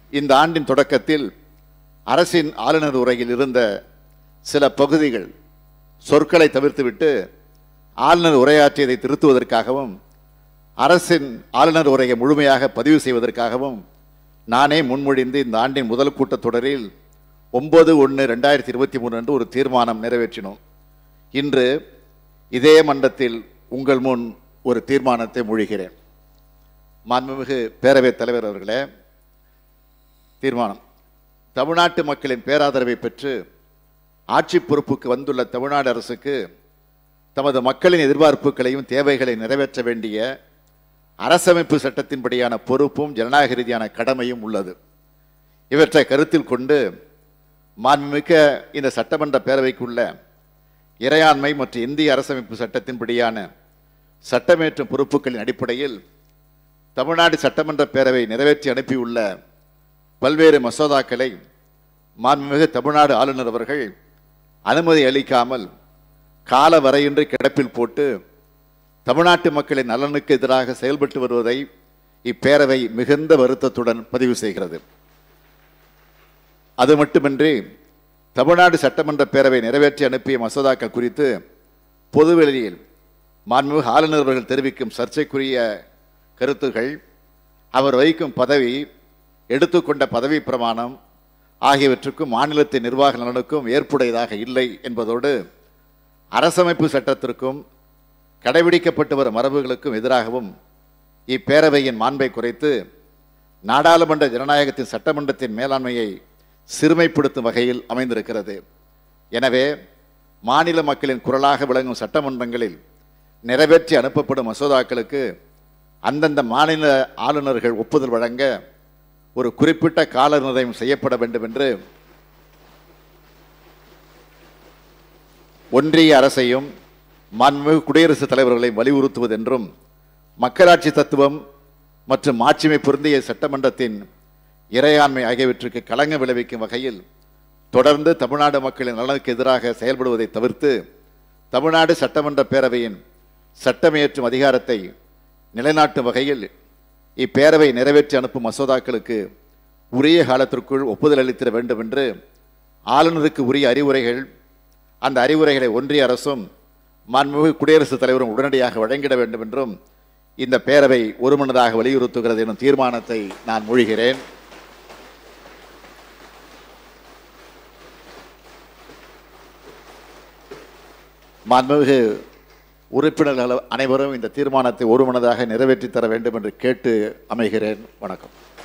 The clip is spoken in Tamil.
இந்த ஆண்டின் தொடக்கத்தில் அரசின் ஆளுநர் உரையில் இருந்த சில பகுதிகள் சொற்களை தவிர்த்துவிட்டு ஆளுநர் உரையாற்றியதை திருத்துவதற்காகவும் அரசின் ஆளுநர் உரையை முழுமையாக பதிவு செய்வதற்காகவும் நானே முன்மொழிந்து இந்த ஆண்டின் முதல் கூட்டத்தொடரில் ஒன்பது ஒன்று ரெண்டாயிரத்தி இருபத்தி மூணு அன்று ஒரு தீர்மானம் நிறைவேற்றினோம் இன்று இதே மன்றத்தில் உங்கள் முன் ஒரு தீர்மானத்தை மொழிகிறேன் மாண்புமிகு பேரவைத் தலைவர் அவர்களே தீர்மானம் தமிழ்நாட்டு மக்களின் பேராதரவை பெற்று ஆட்சி பொறுப்புக்கு வந்துள்ள தமிழ்நாடு அரசுக்கு தமது மக்களின் எதிர்பார்ப்புகளையும் தேவைகளை நிறைவேற்ற வேண்டிய அரசமைப்பு சட்டத்தின்படியான பொறுப்பும் ஜனநாயக ரீதியான கடமையும் உள்ளது இவற்றை கருத்தில் கொண்டு மாண்புமிக்க இந்த சட்டமன்ற பேரவைக்குள்ள இறையாண்மை மற்றும் இந்திய அரசமைப்பு சட்டத்தின்படியான சட்டமேற்றும் பொறுப்புகளின் அடிப்படையில் தமிழ்நாடு சட்டமன்ற பேரவை நிறைவேற்றி அனுப்பியுள்ள பல்வேறு மசோதாக்களை மாண்புமிகு தமிழ்நாடு ஆளுநர் அவர்கள் அனுமதி அளிக்காமல் கால வரையின்றி கிடப்பில் போட்டு தமிழ்நாட்டு மக்களின் நலனுக்கு எதிராக செயல்பட்டு வருவதை இப்பேரவை மிகுந்த வருத்தத்துடன் பதிவு செய்கிறது அது மட்டுமின்றி தமிழ்நாடு சட்டமன்ற பேரவை நிறைவேற்றி அனுப்பிய மசோதாக்கள் குறித்து பொதுவெளியில் மாண்புமிகு ஆளுநர் அவர்கள் தெரிவிக்கும் சர்ச்சைக்குரிய கருத்துகள் அவர் வகிக்கும் பதவி எடுத்துக்கொண்ட பதவி பிரமாணம் ஆகியவற்றுக்கும் மாநிலத்தின் நிர்வாக நலனுக்கும் ஏற்புடையதாக இல்லை என்பதோடு அரசமைப்பு சட்டத்திற்கும் கடைபிடிக்கப்பட்டு வரும் மரபுகளுக்கும் எதிராகவும் இப்பேரவையின் மாண்பை குறைத்து நாடாளுமன்ற ஜனநாயகத்தின் சட்டமன்றத்தின் மேலாண்மையை சிறுமைப்படுத்தும் வகையில் அமைந்திருக்கிறது எனவே மாநில மக்களின் குரலாக விளங்கும் சட்டமன்றங்களில் நிறைவேற்றி அனுப்பப்படும் மசோதாக்களுக்கு அந்தந்த மாநில ஆளுநர்கள் ஒப்புதல் வழங்க ஒரு குறிப்பிட்ட கால நிர்ணயம் செய்யப்பட வேண்டும் என்று ஒன்றிய அரசையும் மாண்புமிகு குடியரசுத் தலைவர்களை வலியுறுத்துவதென்றும் மக்களாட்சி தத்துவம் மற்றும் மாட்சிமை பொருந்திய சட்டமன்றத்தின் இறையாண்மை ஆகியவற்றுக்கு களங்க விளைவிக்கும் வகையில் தொடர்ந்து தமிழ்நாடு மக்களின் நலனுக்கு எதிராக செயல்படுவதை தவிர்த்து தமிழ்நாடு சட்டமன்ற பேரவையின் சட்டமியற்றும் அதிகாரத்தை நிலைநாட்டும் வகையில் இப்பேரவை நிறைவேற்றி அனுப்பும் மசோதாக்களுக்கு உரிய காலத்திற்குள் ஒப்புதல் அளித்திட வேண்டும் என்று ஆளுநருக்கு உரிய அறிவுரைகள் அந்த அறிவுரைகளை ஒன்றிய அரசும் மாண்புமிகு குடியரசுத் தலைவரும் உடனடியாக வழங்கிட வேண்டும் என்றும் இந்த பேரவை ஒருமனதாக வலியுறுத்துகிறது எனும் தீர்மானத்தை நான் மொழிகிறேன் மாண்புமிகு உறுப்பினர்கள் அனைவரும் இந்த தீர்மானத்தை ஒருமனதாக நிறைவேற்றி தர வேண்டும் என்று கேட்டு அமைகிறேன் வணக்கம்